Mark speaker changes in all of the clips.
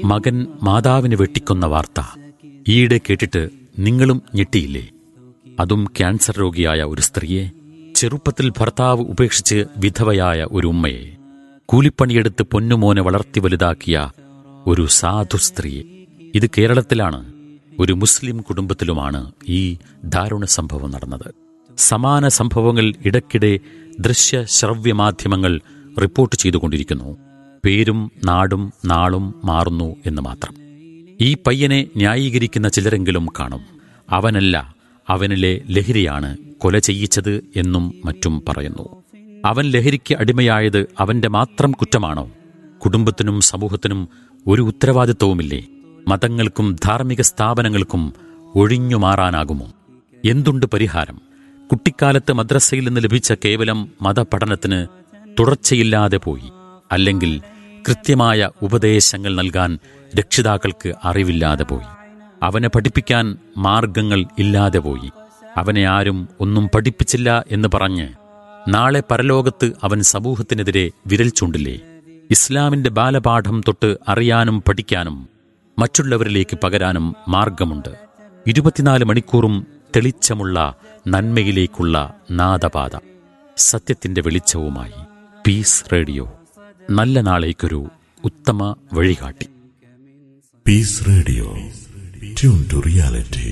Speaker 1: മകൻ മാതാവിനെ വെട്ടിക്കൊന്ന വാർത്ത ഈയിടെ കേട്ടിട്ട് നിങ്ങളും ഞെട്ടിയില്ലേ അതും ക്യാൻസർ രോഗിയായ ഒരു സ്ത്രീയെ ചെറുപ്പത്തിൽ ഭർത്താവ് ഉപേക്ഷിച്ച് വിധവയായ ഒരു ഉമ്മയെ കൂലിപ്പണിയെടുത്ത് പൊന്നുമോനെ വളർത്തി വലുതാക്കിയ ഒരു സാധു സ്ത്രീയെ ഇത് കേരളത്തിലാണ് ഒരു മുസ്ലിം കുടുംബത്തിലുമാണ് ഈ ദാരുണ സംഭവം നടന്നത് സമാന സംഭവങ്ങൾ ഇടയ്ക്കിടെ ദൃശ്യ ശ്രവ്യ മാധ്യമങ്ങൾ റിപ്പോർട്ട് ചെയ്തുകൊണ്ടിരിക്കുന്നു പേരും നാടും നാളും മാറുന്നു എന്ന് മാത്രം ഈ പയ്യനെ ന്യായീകരിക്കുന്ന ചിലരെങ്കിലും കാണും അവനല്ല അവനിലെ ലഹരിയാണ് കൊല ചെയ്യിച്ചത് എന്നും മറ്റും പറയുന്നു അവൻ ലഹരിക്ക് അടിമയായത് അവന്റെ മാത്രം കുറ്റമാണോ കുടുംബത്തിനും സമൂഹത്തിനും ഒരു ഉത്തരവാദിത്വവുമില്ലേ മതങ്ങൾക്കും ധാർമ്മിക സ്ഥാപനങ്ങൾക്കും ഒഴിഞ്ഞു മാറാനാകുമോ എന്തുണ്ട് പരിഹാരം കുട്ടിക്കാലത്ത് മദ്രസയിൽ നിന്ന് ലഭിച്ച കേവലം മതപഠനത്തിന് തുടർച്ചയില്ലാതെ പോയി അല്ലെങ്കിൽ കൃത്യമായ ഉപദേശങ്ങൾ നൽകാൻ രക്ഷിതാക്കൾക്ക് അറിവില്ലാതെ പോയി അവനെ പഠിപ്പിക്കാൻ മാർഗങ്ങൾ ഇല്ലാതെ പോയി അവനെ ആരും ഒന്നും പഠിപ്പിച്ചില്ല എന്ന് പറഞ്ഞ് നാളെ പരലോകത്ത് അവൻ സമൂഹത്തിനെതിരെ വിരൽ ചൂണ്ടില്ലേ ഇസ്ലാമിന്റെ ബാലപാഠം തൊട്ട് അറിയാനും പഠിക്കാനും മറ്റുള്ളവരിലേക്ക് പകരാനും മാർഗമുണ്ട് ഇരുപത്തിനാല് മണിക്കൂറും തെളിച്ചമുള്ള നന്മയിലേക്കുള്ള നാദപാത സത്യത്തിന്റെ വെളിച്ചവുമായി പീസ് റേഡിയോ നല്ല നാളേക്കൊരു ഉത്തമ വഴികാട്ടി
Speaker 2: peace radio tune to reality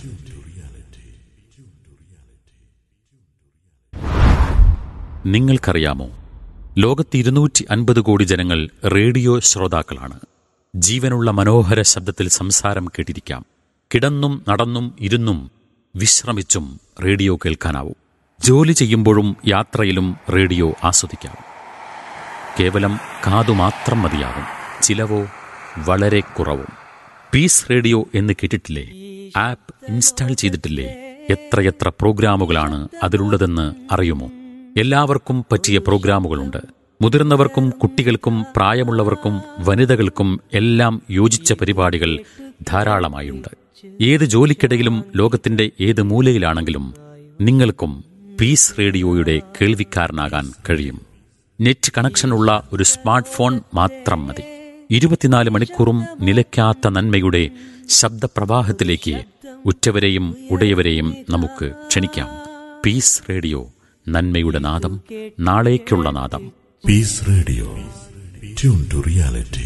Speaker 1: നിങ്ങൾക്കറിയാമോ ലോകത്ത് ഇരുന്നൂറ്റി അൻപത് കോടി ജനങ്ങൾ റേഡിയോ ശ്രോതാക്കളാണ് ജീവനുള്ള മനോഹര ശബ്ദത്തിൽ സംസാരം കേട്ടിരിക്കാം കിടന്നും നടന്നും ഇരുന്നും വിശ്രമിച്ചും റേഡിയോ കേൾക്കാനാവും ജോലി ചെയ്യുമ്പോഴും യാത്രയിലും റേഡിയോ ആസ്വദിക്കാം കേവലം കാതു മാത്രം മതിയാവും ചിലവോ വളരെ കുറവും പീസ് റേഡിയോ എന്ന് കേട്ടിട്ടില്ലേ ആപ്പ് ഇൻസ്റ്റാൾ ചെയ്തിട്ടില്ലേ എത്രയെത്ര പ്രോഗ്രാമുകളാണ് അതിലുള്ളതെന്ന് അറിയുമോ എല്ലാവർക്കും പറ്റിയ പ്രോഗ്രാമുകളുണ്ട് മുതിർന്നവർക്കും കുട്ടികൾക്കും പ്രായമുള്ളവർക്കും വനിതകൾക്കും എല്ലാം യോജിച്ച പരിപാടികൾ ധാരാളമായുണ്ട് ഏത് ജോലിക്കിടയിലും ലോകത്തിന്റെ ഏത് മൂലയിലാണെങ്കിലും നിങ്ങൾക്കും പീസ് റേഡിയോയുടെ കേൾവിക്കാരനാകാൻ കഴിയും നെറ്റ് കണക്ഷനുള്ള ഒരു സ്മാർട്ട് ഫോൺ മാത്രം മതി ഇരുപത്തിനാല് മണിക്കൂറും നിലയ്ക്കാത്ത നന്മയുടെ ശബ്ദപ്രവാഹത്തിലേക്ക് ഉറ്റവരെയും ഉടയവരെയും നമുക്ക് ക്ഷണിക്കാം പീസ് റേഡിയോ നന്മയുടെ നാദം നാളേക്കുള്ള നാദം
Speaker 2: peace radio tune to reality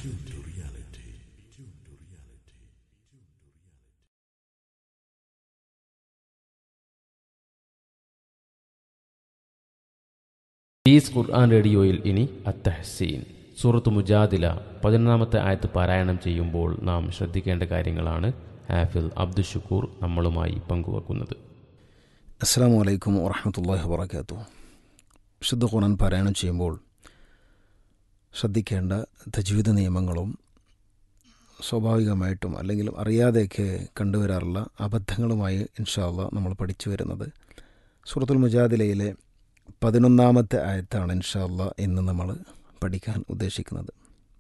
Speaker 3: is ഖുർആൻ റേഡിയോയിൽ ഇനി അത്തഹസീൻ സൂറത്ത് മുജാദില പതിനൊന്നാമത്തെ ആയത്ത് പാരായണം ചെയ്യുമ്പോൾ നാം ശ്രദ്ധിക്കേണ്ട കാര്യങ്ങളാണ് ഹാഫിൽ അബ്ദുഷുക്കൂർ നമ്മളുമായി പങ്കുവെക്കുന്നത്
Speaker 4: അസ്സാം വലൈക്കും വറഹമത്തല്ലാഹി വാബർക്കാത്തു വിശുദ്ധ ഖുർആൻ പാരായണം ചെയ്യുമ്പോൾ ശ്രദ്ധിക്കേണ്ട തജ്വീദ് നിയമങ്ങളും സ്വാഭാവികമായിട്ടും അല്ലെങ്കിൽ അറിയാതെയൊക്കെ കണ്ടുവരാറുള്ള അബദ്ധങ്ങളുമായി ഇൻഷാല്ല നമ്മൾ പഠിച്ചു വരുന്നത് സൂറത്തുൽ മുജാദിലയിലെ പതിനൊന്നാമത്തെ ആയത്താണ് ഇൻഷാല്ല ഇന്ന് നമ്മൾ പഠിക്കാൻ ഉദ്ദേശിക്കുന്നത്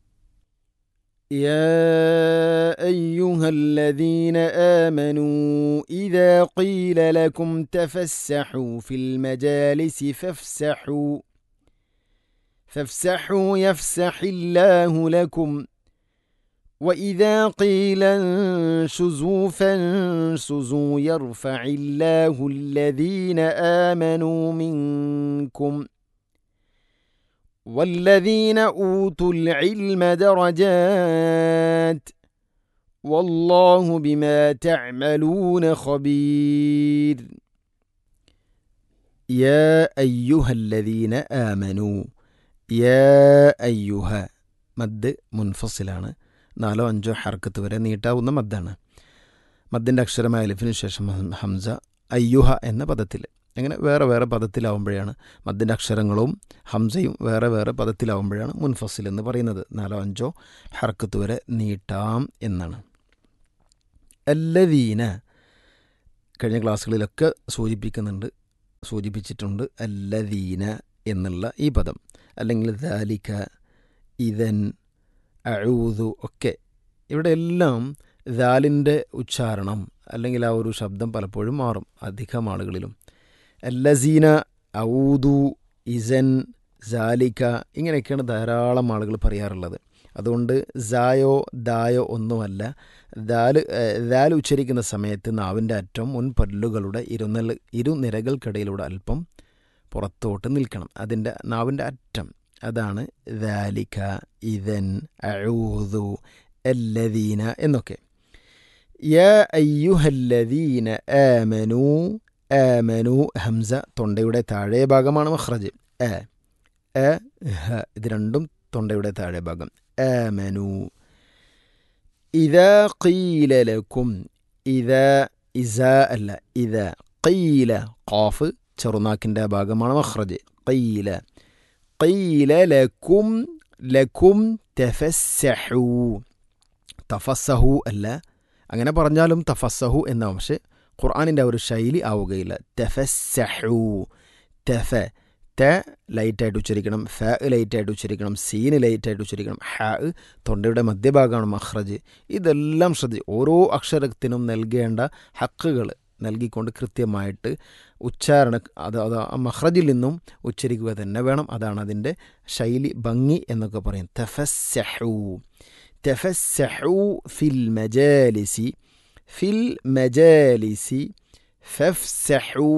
Speaker 4: يا أيها الذين آمنوا إذا قيل لكم تفسحوا في المجالس فافسحوا فافسحوا يفسح الله لكم وإذا قيل انشزوا فانشزوا يرفع الله الذين آمنوا منكم والذين أوتوا العلم درجات والله بما تعملون خبير يا أيها الذين آمنوا يا أيها മദ് മുൻഫസിലാണ് നാലോ അഞ്ചോ ഹർക്കത്ത് വരെ നീട്ടാവുന്ന മദ്ദാണ് മദ്ദിൻ്റെ അക്ഷരമായ അലിഫിന് ശേഷം ഹംസ അയ്യുഹ എന്ന പദത്തിൽ അങ്ങനെ വേറെ വേറെ പദത്തിലാവുമ്പോഴാണ് മദ്ദിൻ്റെ അക്ഷരങ്ങളും ഹംസയും വേറെ വേറെ പദത്തിലാവുമ്പോഴാണ് മുൻഫസിൽ എന്ന് പറയുന്നത് നാലോ അഞ്ചോ ഹർക്കത്ത് വരെ നീട്ടാം എന്നാണ് അല്ലദീന കഴിഞ്ഞ ക്ലാസ്സുകളിലൊക്കെ സൂചിപ്പിക്കുന്നുണ്ട് സൂചിപ്പിച്ചിട്ടുണ്ട് അല്ലദീന എന്നുള്ള ഈ പദം അല്ലെങ്കിൽ ദാലിക ഇതൻ അഴൂതു ഒക്കെ ഇവിടെ എല്ലാം ദാലിൻ്റെ ഉച്ചാരണം അല്ലെങ്കിൽ ആ ഒരു ശബ്ദം പലപ്പോഴും മാറും അധികം ആളുകളിലും അല്ലസീന ഔദു ഇസൻ ജാലിക്ക ഇങ്ങനെയൊക്കെയാണ് ധാരാളം ആളുകൾ പറയാറുള്ളത് അതുകൊണ്ട് സായോ ദായോ ഒന്നുമല്ല ദാല് ഏഹ്, ദാൽ ഉച്ചരിക്കുന്ന സമയത്ത് നാവിൻ്റെ അറ്റം മുൻപല്ലുകളുടെ ഇരുനില ഇരുനിരകൾക്കിടയിലൂടെ അല്പം പുറത്തോട്ട് നിൽക്കണം അതിൻ്റെ നാവിൻ്റെ അറ്റം അതാണ് ദാലിക ഇതൻ അഴൂതു എല്ലദീന എന്നൊക്കെ യ അയ്യുഹല്ലദീന ആമനു ആമനു ഹംസ തൊണ്ടയുടെ താഴെ ഭാഗമാണ് മഖ്റജ് എ എ ഹ ഇത് രണ്ടും തൊണ്ടയുടെ താഴെ ഭാഗം ആമനു ഇതാ ഖീല ലക്കും ഇതാ ഇസ അല്ല ഇതാ ഖീല ഖാഫ് ചെറുനാക്കിൻ്റെ ഭാഗമാണ് മഖ്റജ് ഖീല ഖീല ലക്കും ലക്കും തഫസ്സഹു തഫസ്സഹു അല്ല അങ്ങനെ പറഞ്ഞാലും തഫസ്സഹു എന്നാവും പക്ഷെ ഖുർആാനിൻ്റെ ഒരു ശൈലി ആവുകയില്ല തഫസ്സഹു തഫ ത ലൈറ്റായിട്ട് ഉച്ചരിക്കണം ഫ ലൈറ്റായിട്ട് ഉച്ചരിക്കണം സീന് ലൈറ്റായിട്ട് ഉച്ചരിക്കണം ഹ തൊണ്ടയുടെ മധ്യഭാഗമാണ് മഹ്റജ് ഇതെല്ലാം ശ്രദ്ധി ഓരോ അക്ഷരത്തിനും നൽകേണ്ട ഹക്കുകൾ നൽകിക്കൊണ്ട് കൃത്യമായിട്ട് ഉച്ചാരണ അത് അത് ആ മഹ്റജിൽ നിന്നും ഉച്ചരിക്കുക തന്നെ വേണം അതാണ് അതിൻ്റെ ശൈലി ഭംഗി എന്നൊക്കെ പറയും തഫസ്സഹു തഫസ്സഹു ഫിൽ മജാലിസി ഫിൽ മജാലിസി ഫഫ്സഹു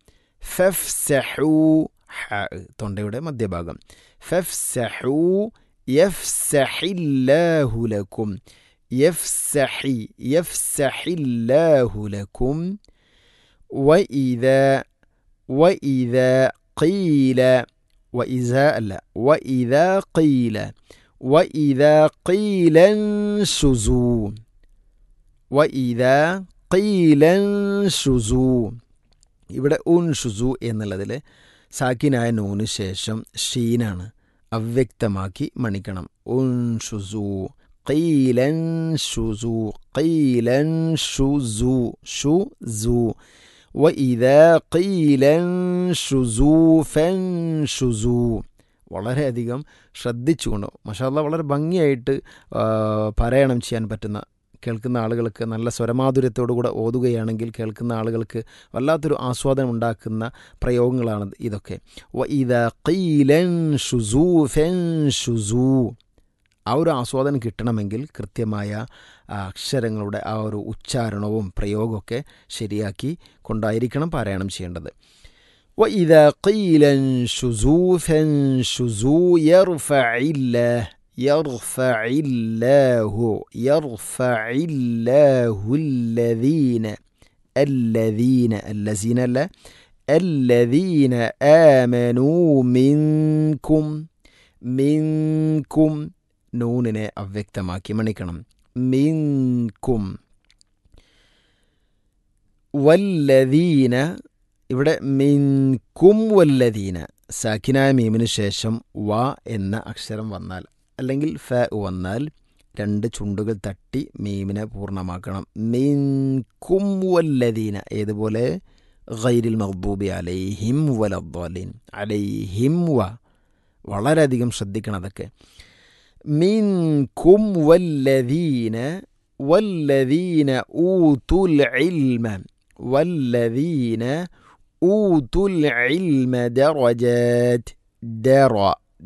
Speaker 4: ഫഫ്സഹു ഹ തൊണ്ടയുടെ മധ്യഭാഗം ഫഫ്സഹു യഫ്സഹില്ലാഹു ലക്കും യഫ്സഹി യഫ്സഹില്ലാഹു ലക്കും وإذا وإذا قيل وإذا لا وإذا قيل وإذا قيل انشزوا وإذا قيل انشزوا ഇവിടെ ഉൻഷുസു എന്നുള്ളതിൽ സാക്കിനായ നൂന് ശേഷം ഷീനാണ് അവ്യക്തമാക്കി മണിക്കണം ഉൻഷുസു قيلا شزو قيلا شزو شزو وإذا قيل انشزوا فانشزوا വളരെയധികം ശ്രദ്ധിച്ചുകൊണ്ട് മഷാല്ല വളരെ ഭംഗിയായിട്ട് ആ, പാരായണം ചെയ്യാൻ പറ്റുന്ന കേൾക്കുന്ന ആളുകൾക്ക് നല്ല സ്വരമാധുര്യത്തോടുകൂടെ ഓതുകയാണെങ്കിൽ കേൾക്കുന്ന ആളുകൾക്ക് വല്ലാത്തൊരു ആസ്വാദനം ഉണ്ടാക്കുന്ന പ്രയോഗങ്ങളാണ് ഇതൊക്കെ വ ഇത ഖീലൻ ഷുസൂ ഫെൻ ഷുസൂ ആ ഒരു ആസ്വാദനം കിട്ടണമെങ്കിൽ കൃത്യമായ ആ അക്ഷരങ്ങളുടെ ആ ഒരു ഉച്ചാരണവും പ്രയോഗമൊക്കെ ശരിയാക്കി കൊണ്ടായിരിക്കണം പാരായണം ചെയ്യേണ്ടത് وإذا قيل انشزوا فانشزوا يرفع الله يرفع الله يرفع الله الذين الذين الذين لا الذين آمنوا منكم منكم നൂനിനെ അവ്യക്തമാക്കി മണിക്കണം മിൻകും വല്ലദീന ഇവിടെ മിൻകും വല്ലദീന സാക്കിനായ മീമിന് ശേഷം വ എന്ന അക്ഷരം വന്നാൽ അല്ലെങ്കിൽ ഫ വന്നാൽ രണ്ട് ചുണ്ടുകൾ തട്ടി മീമിനെ പൂർണ്ണമാക്കണം മിൻകും വല്ലദീന ഏതുപോലെ ഗൈരിൽ മഹബൂബി അലൈഹിം വലദ്ദാലിൻ അലൈഹിം വ വളരെയധികം ശ്രദ്ധിക്കണം അതൊക്കെ منكم والذين والذين أوتوا العلم والذين أوتوا العلم درجات در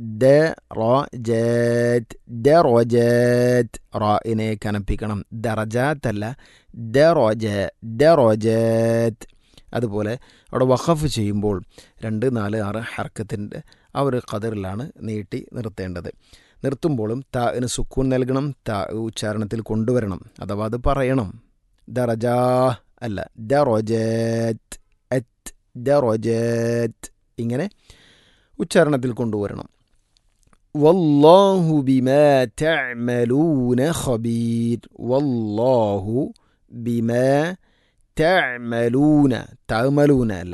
Speaker 4: درجات درجات റൈനെ കനപ്പിക്കണം ദറജാത്ത് അല്ല ദറജ ദറജാത്ത് അതുപോലെ അവിടെ വഖഫ് ചെയ്യുമ്പോൾ രണ്ട് നാല് ആറ് ഹർക്കത്തിൻ്റെ ആ ഒരു ഖദറിലാണ് നീട്ടി നിർത്തേണ്ടത് നിർത്തുമ്പോഴും താന് സുക്കൂൻ നൽകണം താ ഉച്ചാരണത്തിൽ കൊണ്ടുവരണം അഥവാ അത് പറയണം ദറജാ അല്ല ദറജത്ത് അറ്റ് ദറജത്ത് ഇങ്ങനെ ഉച്ചാരണത്തിൽ കൊണ്ടുവരണം വല്ലാഹു ബിമാ തഅമലൂന ഖബീർ വല്ലാഹു ബിമാ തഅമലൂന തഅമലൂന അല്ല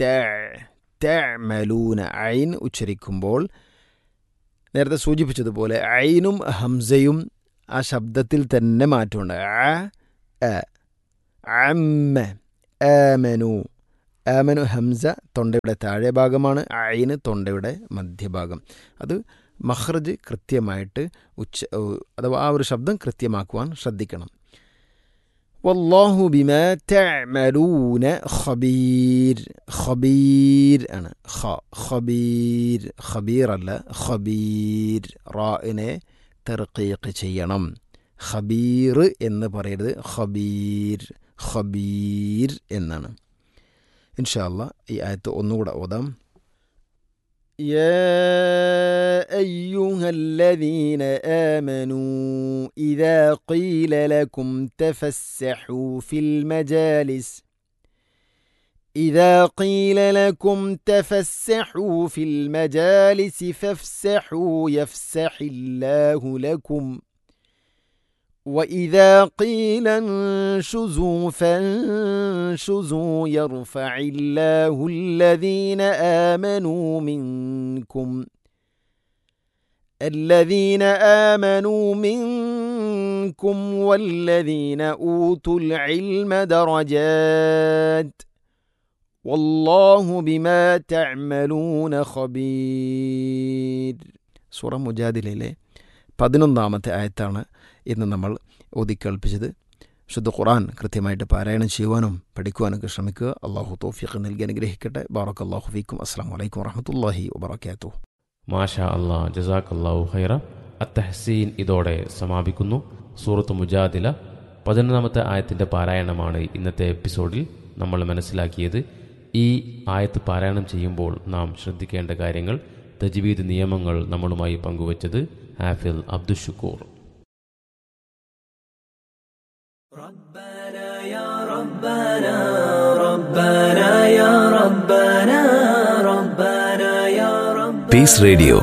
Speaker 4: തഅമലൂന ഐൻ ഉച്ചരിക്കുമ്പോൾ നേരത്തെ സൂചിപ്പിച്ചതുപോലെ ഐനും ഹംസയും ആ ശബ്ദത്തിൽ തന്നെ മാറ്റമുണ്ട് അ അ അമ്മ ആമനു ആമനു ഹംസ തൊണ്ടയുടെ താഴെ ഭാഗമാണ് ഐന് തൊണ്ടയുടെ മധ്യഭാഗം അത് മഹ്റജ് കൃത്യമായിട്ട് ഉച്ച അഥവാ ആ ഒരു ശബ്ദം കൃത്യമാക്കുവാൻ ശ്രദ്ധിക്കണം വല്ലാഹു ബിമ തഅമലൂന ഖബീർ ഖബീർ ആണ് ഖ ഖബീർ ഖബീർ അല്ല ഖബീർ റാഇനെ തെർക്കീക്ക് ചെയ്യണം ഖബീർ എന്ന് പറയരുത് ഖബീർ ഖബീർ എന്നാണ് ഇൻഷാല്ല ഈ ആയത്ത് ഒന്നുകൂടെ ഓതാം يا أيها الذين آمنوا إذا قيل لكم تفسحوا في المجالس إذا قيل لكم تفسحوا في المجالس فافسحوا يفسح الله لكم وإذا قيل انشزوا فانشزوا يرفع الله الذين آمنوا منكم الذين آمنوا منكم والذين أوتوا العلم درجات والله بما تعملون خبير سورة مجادلة പതിനൊന്നാമത്തെ ആയത്താണ് ഇന്ന് നമ്മൾ ഓതിക്കേൾപ്പിച്ചത് ശുദ്ധ ഖുറാൻ കൃത്യമായിട്ട് പാരായണം ചെയ്യുവാനും പഠിക്കുവാനൊക്കെ ശ്രമിക്കുക അള്ളാഹു തോഫിഖ് നൽകി അനുഗ്രഹിക്കട്ടെ ബാറക് അള്ളാഹു ഫീക്കും അസ്സാം വലൈക്കും വറഹമത്തല്ലാഹി വബർക്കാത്തു
Speaker 3: മാഷാ അള്ളാ ജസാഖ് അള്ളാഹു ഹൈറ അത്തഹസീൻ ഇതോടെ സമാപിക്കുന്നു സൂറത്ത് മുജാദില പതിനൊന്നാമത്തെ ആയത്തിൻ്റെ പാരായണമാണ് ഇന്നത്തെ എപ്പിസോഡിൽ നമ്മൾ മനസ്സിലാക്കിയത് ഈ ആയത്ത് പാരായണം ചെയ്യുമ്പോൾ നാം ശ്രദ്ധിക്കേണ്ട കാര്യങ്ങൾ തജ്വീദ് നിയമങ്ങൾ നമ്മളുമായി പങ്കുവച്ചത് ഹാഫിൽ അബ്ദുഷുക്കൂർ
Speaker 5: ربنا يا ربنا ربنا يا ربنا ربنا يا رب
Speaker 6: പീസ് റേഡിയോ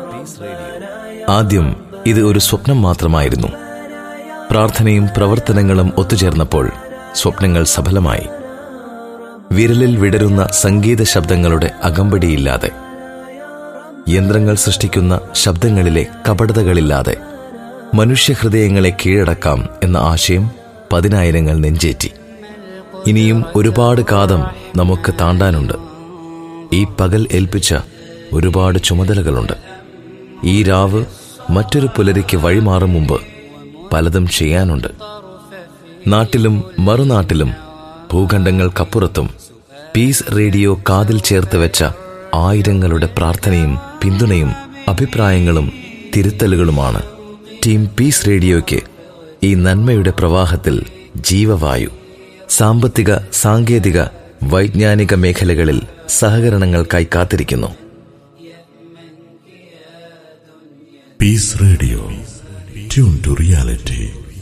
Speaker 6: ആദ്യം ഇത് ഒരു സ്വപ്നം മാത്രമായിരുന്നു പ്രാർത്ഥനയും പ്രവർത്തനങ്ങളും ഒത്തുചേർന്നപ്പോൾ സ്വപ്നങ്ങൾ സഫലമായി വിരലിൽ വിടരുന്ന സംഗീത ശബ്ദങ്ങളുടെ അകമ്പടിയില്ലാതെ യന്ത്രങ്ങൾ സൃഷ്ടിക്കുന്ന ശബ്ദങ്ങളിലെ കപടതകളില്ലാതെ മനുഷ്യഹൃദയങ്ങളെ കീഴടക്കാം എന്ന ആശയം പതിനായിരങ്ങൾ നെഞ്ചേറ്റി ഇനിയും ഒരുപാട് കാതം നമുക്ക് താണ്ടാനുണ്ട് ഈ പകൽ ഏൽപ്പിച്ച ഒരുപാട് ചുമതലകളുണ്ട് ഈ രാവ് മറ്റൊരു പുലരിക്ക് വഴിമാറും മുമ്പ് പലതും ചെയ്യാനുണ്ട് നാട്ടിലും മറുനാട്ടിലും ഭൂഖണ്ഡങ്ങൾക്കപ്പുറത്തും പീസ് റേഡിയോ കാതിൽ ചേർത്ത് വെച്ച ആയിരങ്ങളുടെ പ്രാർത്ഥനയും പിന്തുണയും അഭിപ്രായങ്ങളും തിരുത്തലുകളുമാണ് ടീം പീസ് റേഡിയോയ്ക്ക് ഈ നന്മയുടെ പ്രവാഹത്തിൽ ജീവവായു സാമ്പത്തിക സാങ്കേതിക വൈജ്ഞാനിക മേഖലകളിൽ സഹകരണങ്ങൾക്കായി കാത്തിരിക്കുന്നു
Speaker 2: Peace Radio. Tune to reality.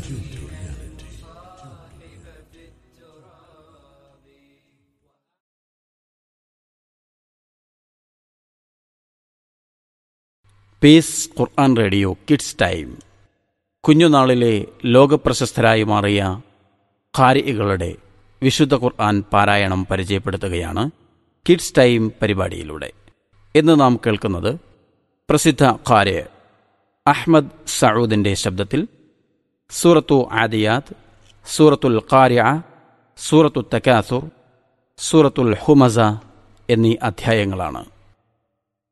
Speaker 7: Peace ഖുർആൻ റേഡിയോ കിഡ്സ് ടൈം കുഞ്ഞുനാളിലെ ലോകപ്രശസ്തരായി മാറിയ ഖാരികളുടെ വിശുദ്ധ ഖുർആൻ പാരായണം പരിചയപ്പെടുത്തുകയാണ് കിഡ്സ് ടൈം പരിപാടിയിലൂടെ ഇന്ന് നാം കേൾക്കുന്നത് പ്രസിദ്ധ ഖാര് അഹ്മദ് സഊദിൻ്റെ ശബ്ദത്തിൽ സൂറത്തു ആദിയാത്ത് സൂറത്തുൽ ഖാരിയ സൂറത്തു തക്കാസുർ സൂറത്തുൽ ഹുമസ എന്നീ അധ്യായങ്ങളാണ്